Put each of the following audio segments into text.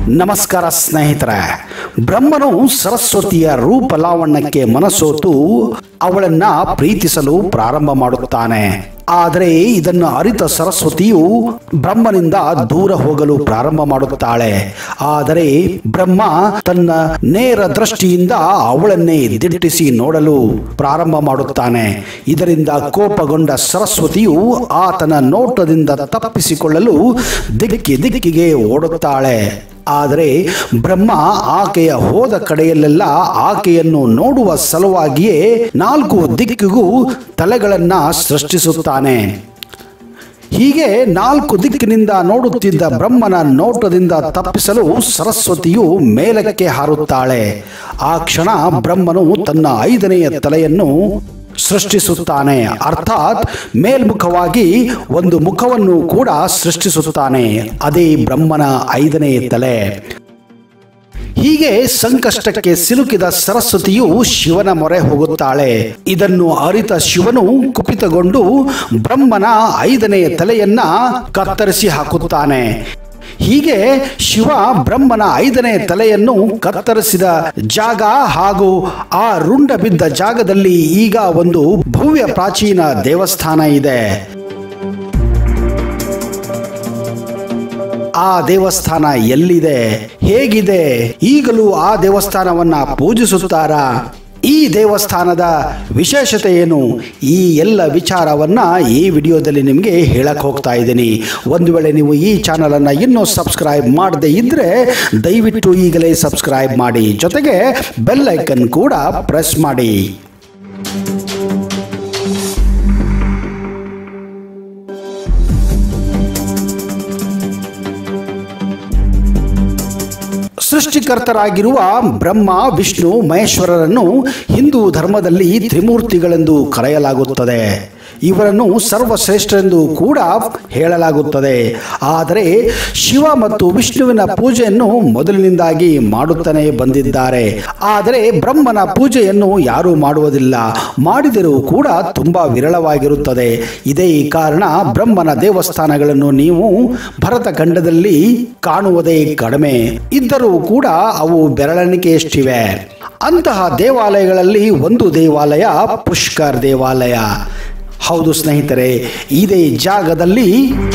ನಮಸ್ಕಾರ ಸ್ನೇಹಿತರೆ ಬ್ರಹ್ಮನು ಸರಸ್ವತಿಯ ರೂಪ ಲಾವಣ್ಯಕ್ಕೆ ಮನಸೋತು ಅವಳನ್ನ ಪ್ರೀತಿಸಲು ಪ್ರಾರಂಭ ಮಾಡುತ್ತಾನೆ ಆದರೆ ಇದನ್ನು ಅರಿತ ಸರಸ್ವತಿಯು ಬ್ರಹ್ಮನಿಂದ ದೂರ ಹೋಗಲು ಪ್ರಾರಂಭ ಮಾಡುತ್ತಾಳೆ ಆದರೆ ಬ್ರಹ್ಮ ತನ್ನ ನೇರ ದೃಷ್ಟಿಯಿಂದ ಅವಳನ್ನೇ ದಿಟ್ಟಿಸಿ ನೋಡಲು ಪ್ರಾರಂಭ ಮಾಡುತ್ತಾನೆ ಇದರಿಂದ ಕೋಪಗೊಂಡ ಸರಸ್ವತಿಯು ಆತನ ನೋಟದಿಂದ ತಪ್ಪಿಸಿಕೊಳ್ಳಲು ದಿಕ್ಕಿ ದಿಕ್ಕಿಗೆ ಓಡುತ್ತಾಳೆ ಆದರೆ ಬ್ರಹ್ಮ ಆಕೆಯ ಹೋದ ಕಡೆಯಲ್ಲೆಲ್ಲ ಆಕೆಯನ್ನು ನೋಡುವ ಸಲುವಾಗಿಯೇ ನಾಲ್ಕು ದಿಕ್ಕಿಗೂ ತಲೆಗಳನ್ನ ಸೃಷ್ಟಿಸುತ್ತಾನೆ ಹೀಗೆ ನಾಲ್ಕು ದಿಕ್ಕಿನಿಂದ ನೋಡುತ್ತಿದ್ದ ಬ್ರಹ್ಮನ ನೋಟದಿಂದ ತಪ್ಪಿಸಲು ಸರಸ್ವತಿಯು ಮೇಲಕ್ಕೆ ಹಾರುತ್ತಾಳೆ ಆ ಕ್ಷಣ ಬ್ರಹ್ಮನು ತನ್ನ ಐದನೆಯ ತಲೆಯನ್ನು ಸೃಷ್ಟಿಸುತ್ತಾನೆ ಅರ್ಥಾತ್ ಮೇಲ್ಮುಖವಾಗಿ ಒಂದು ಮುಖವನ್ನು ಕೂಡ ಸೃಷ್ಟಿಸುತ್ತಾನೆ ಅದೇ ಬ್ರಹ್ಮನ ಐದನೇ ತಲೆ ಹೀಗೆ ಸಂಕಷ್ಟಕ್ಕೆ ಸಿಲುಕಿದ ಸರಸ್ವತಿಯು ಶಿವನ ಮೊರೆ ಹೋಗುತ್ತಾಳೆ ಇದನ್ನು ಅರಿತ ಶಿವನು ಕುಪಿತಗೊಂಡು ಬ್ರಹ್ಮನ ಐದನೆಯ ತಲೆಯನ್ನ ಕತ್ತರಿಸಿ ಹಾಕುತ್ತಾನೆ ಹೀಗೆ ಶಿವ ಬ್ರಹ್ಮನ ಐದನೇ ತಲೆಯನ್ನು ಕತ್ತರಿಸಿದ ಜಾಗ ಹಾಗೂ ಆ ರುಂಡ ಬಿದ್ದ ಜಾಗದಲ್ಲಿ ಈಗ ಒಂದು ಭವ್ಯ ಪ್ರಾಚೀನ ದೇವಸ್ಥಾನ ಇದೆ ಆ ದೇವಸ್ಥಾನ ಎಲ್ಲಿದೆ ಹೇಗಿದೆ ಈಗಲೂ ಆ ದೇವಸ್ಥಾನವನ್ನ ಪೂಜಿಸುತ್ತಾರಾ ಈ ದೇವಸ್ಥಾನದ ವಿಶೇಷತೆ ಏನು ಈ ಎಲ್ಲ ವಿಚಾರವನ್ನ ಈ ವಿಡಿಯೋದಲ್ಲಿ ನಿಮಗೆ ಹೇಳಕ್ ಹೋಗ್ತಾ ಇದ್ದೀನಿ ಒಂದು ವೇಳೆ ನೀವು ಈ ಚಾನಲನ್ನು ಇನ್ನೂ ಸಬ್ಸ್ಕ್ರೈಬ್ ಮಾಡದೇ ಇದ್ರೆ ದಯವಿಟ್ಟು ಈಗಲೇ ಸಬ್ಸ್ಕ್ರೈಬ್ ಮಾಡಿ ಜೊತೆಗೆ ಬೆಲ್ ಐಕನ್ ಕೂಡ ಪ್ರೆಸ್ ಮಾಡಿ ಸೃಷ್ಟಿಕರ್ತರಾಗಿರುವ ಬ್ರಹ್ಮ ವಿಷ್ಣು ಮಹೇಶ್ವರರನ್ನು ಹಿಂದೂ ಧರ್ಮದಲ್ಲಿ ತ್ರಿಮೂರ್ತಿಗಳೆಂದು ಕರೆಯಲಾಗುತ್ತದೆ ಇವರನ್ನು ಸರ್ವಶ್ರೇಷ್ಠರೆಂದು ಕೂಡ ಹೇಳಲಾಗುತ್ತದೆ ಆದರೆ ಶಿವ ಮತ್ತು ವಿಷ್ಣುವಿನ ಪೂಜೆಯನ್ನು ಮೊದಲಿನಿಂದಾಗಿ ಮಾಡುತ್ತಾನೆ ಬಂದಿದ್ದಾರೆ ಆದರೆ ಬ್ರಹ್ಮನ ಪೂಜೆಯನ್ನು ಯಾರೂ ಮಾಡುವುದಿಲ್ಲ ಮಾಡಿದರೂ ಕೂಡ ತುಂಬಾ ವಿರಳವಾಗಿರುತ್ತದೆ ಇದೇ ಕಾರಣ ಬ್ರಹ್ಮನ ದೇವಸ್ಥಾನಗಳನ್ನು ನೀವು ಭರತ ಖಂಡದಲ್ಲಿ ಕಾಣುವುದೇ ಕಡಿಮೆ ಇದ್ದರೂ ಕೂಡ ಅವು ಬೆರಳೆಣಿಕೆಯಷ್ಟಿವೆ ಅಂತಹ ದೇವಾಲಯಗಳಲ್ಲಿ ಒಂದು ದೇವಾಲಯ ಪುಷ್ಕರ್ ದೇವಾಲಯ ಹೌದು ಸ್ನೇಹಿತರೆ ಇದೇ ಜಾಗದಲ್ಲಿ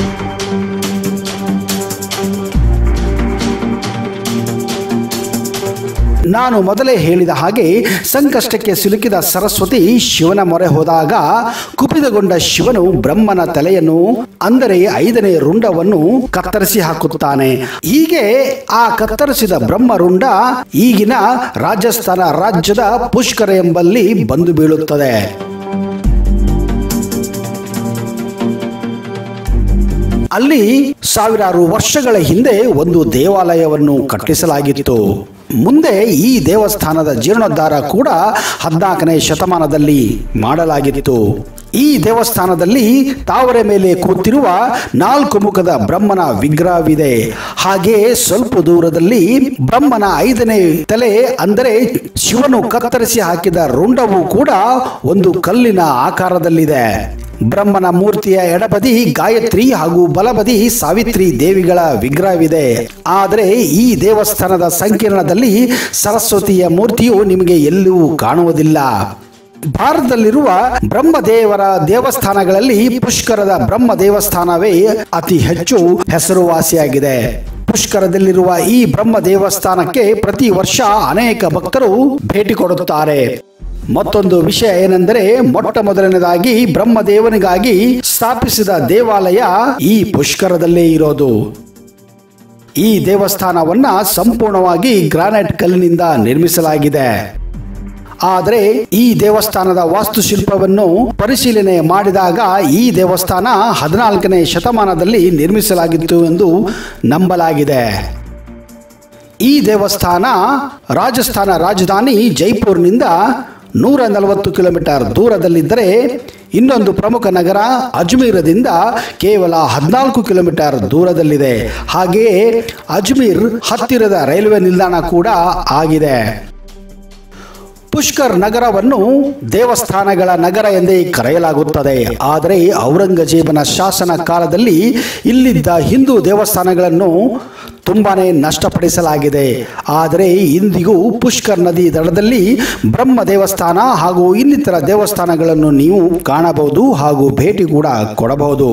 ನಾನು ಮೊದಲೇ ಹೇಳಿದ ಹಾಗೆ ಸಂಕಷ್ಟಕ್ಕೆ ಸಿಲುಕಿದ ಸರಸ್ವತಿ ಶಿವನ ಮೊರೆ ಹೋದಾಗ ಕುಪಿತಗೊಂಡ ಶಿವನು ಬ್ರಹ್ಮನ ತಲೆಯನ್ನು ಅಂದರೆ ಐದನೇ ರುಂಡವನ್ನು ಕತ್ತರಿಸಿ ಹಾಕುತ್ತಾನೆ ಹೀಗೆ ಆ ಕತ್ತರಿಸಿದ ಬ್ರಹ್ಮರುಂಡ ಈಗಿನ ರಾಜಸ್ಥಾನ ರಾಜ್ಯದ ಪುಷ್ಕರ ಎಂಬಲ್ಲಿ ಬಂದು ಬೀಳುತ್ತದೆ ಅಲ್ಲಿ ಸಾವಿರಾರು ವರ್ಷಗಳ ಹಿಂದೆ ಒಂದು ದೇವಾಲಯವನ್ನು ಕಟ್ಟಿಸಲಾಗಿತ್ತು ಮುಂದೆ ಈ ದೇವಸ್ಥಾನದ ಜೀರ್ಣೋದ್ಧಾರ ಕೂಡ ಹದಿನಾಲ್ಕನೇ ಶತಮಾನದಲ್ಲಿ ಮಾಡಲಾಗಿತ್ತು ಈ ದೇವಸ್ಥಾನದಲ್ಲಿ ತಾವರೆ ಮೇಲೆ ಕೂತಿರುವ ನಾಲ್ಕು ಮುಖದ ಬ್ರಹ್ಮನ ವಿಗ್ರಹವಿದೆ ಹಾಗೆ ಸ್ವಲ್ಪ ದೂರದಲ್ಲಿ ಬ್ರಹ್ಮನ ಐದನೇ ತಲೆ ಅಂದರೆ ಶಿವನು ಕತ್ತರಿಸಿ ಹಾಕಿದ ರುಂಡವು ಕೂಡ ಒಂದು ಕಲ್ಲಿನ ಆಕಾರದಲ್ಲಿದೆ ಬ್ರಹ್ಮನ ಮೂರ್ತಿಯ ಎಡಬದಿ ಗಾಯತ್ರಿ ಹಾಗೂ ಬಲಬದಿ ಸಾವಿತ್ರಿ ದೇವಿಗಳ ವಿಗ್ರಹವಿದೆ ಆದರೆ ಈ ದೇವಸ್ಥಾನದ ಸಂಕೀರ್ಣದಲ್ಲಿ ಸರಸ್ವತಿಯ ಮೂರ್ತಿಯು ನಿಮಗೆ ಎಲ್ಲೂ ಕಾಣುವುದಿಲ್ಲ ಭಾರತದಲ್ಲಿರುವ ಬ್ರಹ್ಮದೇವರ ದೇವಸ್ಥಾನಗಳಲ್ಲಿ ಪುಷ್ಕರದ ಬ್ರಹ್ಮ ದೇವಸ್ಥಾನವೇ ಅತಿ ಹೆಚ್ಚು ಹೆಸರುವಾಸಿಯಾಗಿದೆ ಪುಷ್ಕರದಲ್ಲಿರುವ ಈ ಬ್ರಹ್ಮ ದೇವಸ್ಥಾನಕ್ಕೆ ಪ್ರತಿ ವರ್ಷ ಅನೇಕ ಭಕ್ತರು ಭೇಟಿ ಕೊಡುತ್ತಾರೆ ಮತ್ತೊಂದು ವಿಷಯ ಏನೆಂದರೆ ಮೊಟ್ಟ ಮೊದಲನೇದಾಗಿ ಬ್ರಹ್ಮದೇವನಿಗಾಗಿ ಸ್ಥಾಪಿಸಿದ ದೇವಾಲಯ ಈ ಪುಷ್ಕರದಲ್ಲೇ ಇರೋದು ಈ ದೇವಸ್ಥಾನವನ್ನ ಸಂಪೂರ್ಣವಾಗಿ ಗ್ರಾನೈಟ್ ಕಲ್ಲಿನಿಂದ ನಿರ್ಮಿಸಲಾಗಿದೆ ಆದರೆ ಈ ದೇವಸ್ಥಾನದ ವಾಸ್ತುಶಿಲ್ಪವನ್ನು ಪರಿಶೀಲನೆ ಮಾಡಿದಾಗ ಈ ದೇವಸ್ಥಾನ ಹದಿನಾಲ್ಕನೇ ಶತಮಾನದಲ್ಲಿ ನಿರ್ಮಿಸಲಾಗಿತ್ತು ಎಂದು ನಂಬಲಾಗಿದೆ ಈ ದೇವಸ್ಥಾನ ರಾಜಸ್ಥಾನ ರಾಜಧಾನಿ ಜೈಪುರ್ನಿಂದ ನೂರ ನಲವತ್ತು ಕಿಲೋಮೀಟರ್ ದೂರದಲ್ಲಿದ್ದರೆ ಇನ್ನೊಂದು ಪ್ರಮುಖ ನಗರ ಅಜ್ಮೀರದಿಂದ ಕೇವಲ ಹದಿನಾಲ್ಕು ಕಿಲೋಮೀಟರ್ ದೂರದಲ್ಲಿದೆ ಹಾಗೆಯೇ ಅಜ್ಮೀರ್ ಹತ್ತಿರದ ರೈಲ್ವೆ ನಿಲ್ದಾಣ ಕೂಡ ಆಗಿದೆ ಪುಷ್ಕರ್ ನಗರವನ್ನು ದೇವಸ್ಥಾನಗಳ ನಗರ ಎಂದೇ ಕರೆಯಲಾಗುತ್ತದೆ ಆದರೆ ಔರಂಗಜೇಬನ ಶಾಸನ ಕಾಲದಲ್ಲಿ ಇಲ್ಲಿದ್ದ ಹಿಂದೂ ದೇವಸ್ಥಾನಗಳನ್ನು ತುಂಬಾನೇ ನಷ್ಟಪಡಿಸಲಾಗಿದೆ ಆದರೆ ಇಂದಿಗೂ ಪುಷ್ಕರ್ ನದಿ ದಡದಲ್ಲಿ ಬ್ರಹ್ಮ ದೇವಸ್ಥಾನ ಹಾಗೂ ಇನ್ನಿತರ ದೇವಸ್ಥಾನಗಳನ್ನು ನೀವು ಕಾಣಬಹುದು ಹಾಗೂ ಭೇಟಿ ಕೂಡ ಕೊಡಬಹುದು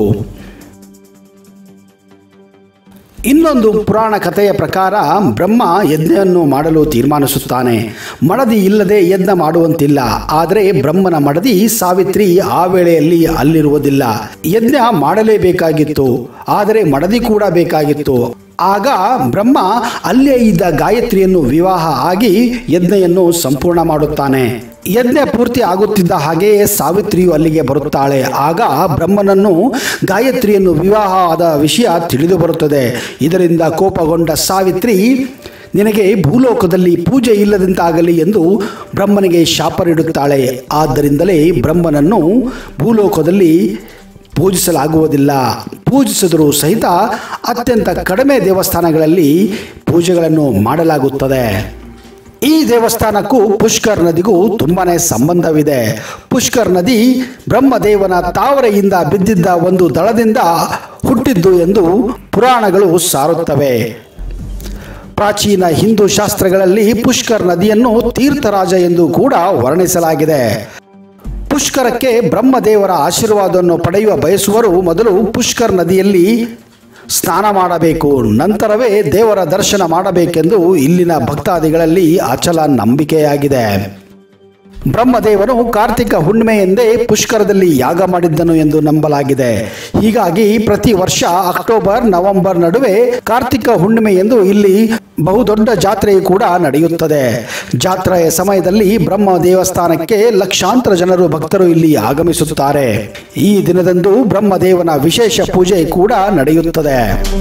ಇನ್ನೊಂದು ಪುರಾಣ ಕಥೆಯ ಪ್ರಕಾರ ಬ್ರಹ್ಮ ಯಜ್ಞವನ್ನು ಮಾಡಲು ತೀರ್ಮಾನಿಸುತ್ತಾನೆ ಮಡದಿ ಇಲ್ಲದೆ ಯಜ್ಞ ಮಾಡುವಂತಿಲ್ಲ ಆದರೆ ಬ್ರಹ್ಮನ ಮಡದಿ ಸಾವಿತ್ರಿ ಆ ವೇಳೆಯಲ್ಲಿ ಅಲ್ಲಿರುವುದಿಲ್ಲ ಯಜ್ಞ ಮಾಡಲೇಬೇಕಾಗಿತ್ತು ಆದರೆ ಮಡದಿ ಕೂಡ ಬೇಕಾಗಿತ್ತು ಆಗ ಬ್ರಹ್ಮ ಅಲ್ಲೇ ಇದ್ದ ಗಾಯತ್ರಿಯನ್ನು ವಿವಾಹ ಆಗಿ ಯಜ್ಞೆಯನ್ನು ಸಂಪೂರ್ಣ ಮಾಡುತ್ತಾನೆ ಯಜ್ಞ ಪೂರ್ತಿ ಆಗುತ್ತಿದ್ದ ಹಾಗೆಯೇ ಸಾವಿತ್ರಿಯು ಅಲ್ಲಿಗೆ ಬರುತ್ತಾಳೆ ಆಗ ಬ್ರಹ್ಮನನ್ನು ಗಾಯತ್ರಿಯನ್ನು ವಿವಾಹ ಆದ ವಿಷಯ ತಿಳಿದು ಬರುತ್ತದೆ ಇದರಿಂದ ಕೋಪಗೊಂಡ ಸಾವಿತ್ರಿ ನಿನಗೆ ಭೂಲೋಕದಲ್ಲಿ ಪೂಜೆ ಇಲ್ಲದಂತಾಗಲಿ ಎಂದು ಬ್ರಹ್ಮನಿಗೆ ಶಾಪ ನೀಡುತ್ತಾಳೆ ಆದ್ದರಿಂದಲೇ ಬ್ರಹ್ಮನನ್ನು ಭೂಲೋಕದಲ್ಲಿ ಪೂಜಿಸಲಾಗುವುದಿಲ್ಲ ಪೂಜಿಸಿದರೂ ಸಹಿತ ಅತ್ಯಂತ ಕಡಿಮೆ ದೇವಸ್ಥಾನಗಳಲ್ಲಿ ಪೂಜೆಗಳನ್ನು ಮಾಡಲಾಗುತ್ತದೆ ಈ ದೇವಸ್ಥಾನಕ್ಕೂ ಪುಷ್ಕರ್ ನದಿಗೂ ತುಂಬಾನೇ ಸಂಬಂಧವಿದೆ ಪುಷ್ಕರ್ ನದಿ ಬ್ರಹ್ಮದೇವನ ತಾವರೆಯಿಂದ ಬಿದ್ದಿದ್ದ ಒಂದು ದಳದಿಂದ ಹುಟ್ಟಿದ್ದು ಎಂದು ಪುರಾಣಗಳು ಸಾರುತ್ತವೆ ಪ್ರಾಚೀನ ಹಿಂದೂ ಶಾಸ್ತ್ರಗಳಲ್ಲಿ ಪುಷ್ಕರ್ ನದಿಯನ್ನು ತೀರ್ಥರಾಜ ಎಂದು ಕೂಡ ವರ್ಣಿಸಲಾಗಿದೆ ಪುಷ್ಕರಕ್ಕೆ ಬ್ರಹ್ಮದೇವರ ಆಶೀರ್ವಾದವನ್ನು ಪಡೆಯುವ ಬಯಸುವರು ಮೊದಲು ಪುಷ್ಕರ್ ನದಿಯಲ್ಲಿ ಸ್ನಾನ ಮಾಡಬೇಕು ನಂತರವೇ ದೇವರ ದರ್ಶನ ಮಾಡಬೇಕೆಂದು ಇಲ್ಲಿನ ಭಕ್ತಾದಿಗಳಲ್ಲಿ ಅಚಲ ನಂಬಿಕೆಯಾಗಿದೆ ಬ್ರಹ್ಮದೇವನು ಕಾರ್ತಿಕ ಹುಣ್ಣಿಮೆ ಎಂದೇ ಪುಷ್ಕರದಲ್ಲಿ ಯಾಗ ಮಾಡಿದ್ದನು ಎಂದು ನಂಬಲಾಗಿದೆ ಹೀಗಾಗಿ ಪ್ರತಿ ವರ್ಷ ಅಕ್ಟೋಬರ್ ನವೆಂಬರ್ ನಡುವೆ ಕಾರ್ತಿಕ ಹುಣ್ಣಿಮೆ ಎಂದು ಇಲ್ಲಿ ಬಹುದೊಡ್ಡ ಜಾತ್ರೆಯು ಕೂಡ ನಡೆಯುತ್ತದೆ ಜಾತ್ರೆಯ ಸಮಯದಲ್ಲಿ ಬ್ರಹ್ಮ ದೇವಸ್ಥಾನಕ್ಕೆ ಲಕ್ಷಾಂತರ ಜನರು ಭಕ್ತರು ಇಲ್ಲಿ ಆಗಮಿಸುತ್ತಾರೆ ಈ ದಿನದಂದು ಬ್ರಹ್ಮದೇವನ ವಿಶೇಷ ಪೂಜೆ ಕೂಡ ನಡೆಯುತ್ತದೆ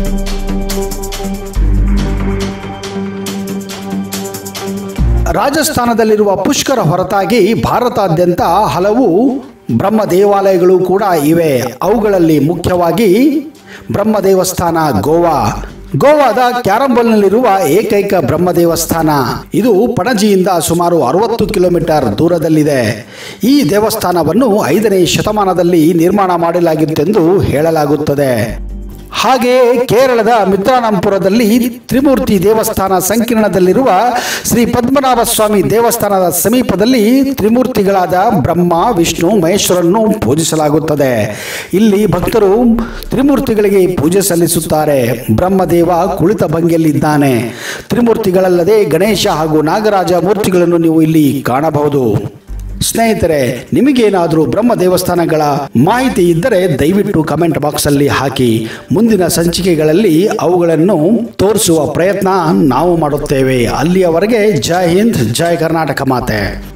ರಾಜಸ್ಥಾನದಲ್ಲಿರುವ ಪುಷ್ಕರ ಹೊರತಾಗಿ ಭಾರತಾದ್ಯಂತ ಹಲವು ಬ್ರಹ್ಮ ದೇವಾಲಯಗಳು ಕೂಡ ಇವೆ ಅವುಗಳಲ್ಲಿ ಮುಖ್ಯವಾಗಿ ಬ್ರಹ್ಮ ದೇವಸ್ಥಾನ ಗೋವಾ ಗೋವಾದ ಕ್ಯಾರಂಬಲ್ನಲ್ಲಿರುವ ಏಕೈಕ ಬ್ರಹ್ಮ ದೇವಸ್ಥಾನ ಇದು ಪಣಜಿಯಿಂದ ಸುಮಾರು ಅರವತ್ತು ಕಿಲೋಮೀಟರ್ ದೂರದಲ್ಲಿದೆ ಈ ದೇವಸ್ಥಾನವನ್ನು ಐದನೇ ಶತಮಾನದಲ್ಲಿ ನಿರ್ಮಾಣ ಮಾಡಲಾಗಿತ್ತೆಂದು ಹೇಳಲಾಗುತ್ತದೆ ಹಾಗೆಯೇ ಕೇರಳದ ಮಿತ್ರಾನಂಪುರದಲ್ಲಿ ತ್ರಿಮೂರ್ತಿ ದೇವಸ್ಥಾನ ಸಂಕೀರ್ಣದಲ್ಲಿರುವ ಶ್ರೀ ಪದ್ಮನಾಭ ಸ್ವಾಮಿ ದೇವಸ್ಥಾನದ ಸಮೀಪದಲ್ಲಿ ತ್ರಿಮೂರ್ತಿಗಳಾದ ಬ್ರಹ್ಮ ವಿಷ್ಣು ಮಹೇಶ್ವರನ್ನು ಪೂಜಿಸಲಾಗುತ್ತದೆ ಇಲ್ಲಿ ಭಕ್ತರು ತ್ರಿಮೂರ್ತಿಗಳಿಗೆ ಪೂಜೆ ಸಲ್ಲಿಸುತ್ತಾರೆ ಬ್ರಹ್ಮದೇವ ಕುಳಿತ ಭಂಗಿಯಲ್ಲಿದ್ದಾನೆ ತ್ರಿಮೂರ್ತಿಗಳಲ್ಲದೆ ಗಣೇಶ ಹಾಗೂ ನಾಗರಾಜ ಮೂರ್ತಿಗಳನ್ನು ನೀವು ಇಲ್ಲಿ ಕಾಣಬಹುದು ಸ್ನೇಹಿತರೆ ನಿಮಗೇನಾದರೂ ಬ್ರಹ್ಮ ದೇವಸ್ಥಾನಗಳ ಮಾಹಿತಿ ಇದ್ದರೆ ದಯವಿಟ್ಟು ಕಮೆಂಟ್ ಬಾಕ್ಸ್ ಅಲ್ಲಿ ಹಾಕಿ ಮುಂದಿನ ಸಂಚಿಕೆಗಳಲ್ಲಿ ಅವುಗಳನ್ನು ತೋರಿಸುವ ಪ್ರಯತ್ನ ನಾವು ಮಾಡುತ್ತೇವೆ ಅಲ್ಲಿಯವರೆಗೆ ಜೈ ಹಿಂದ್ ಜೈ ಕರ್ನಾಟಕ ಮಾತೆ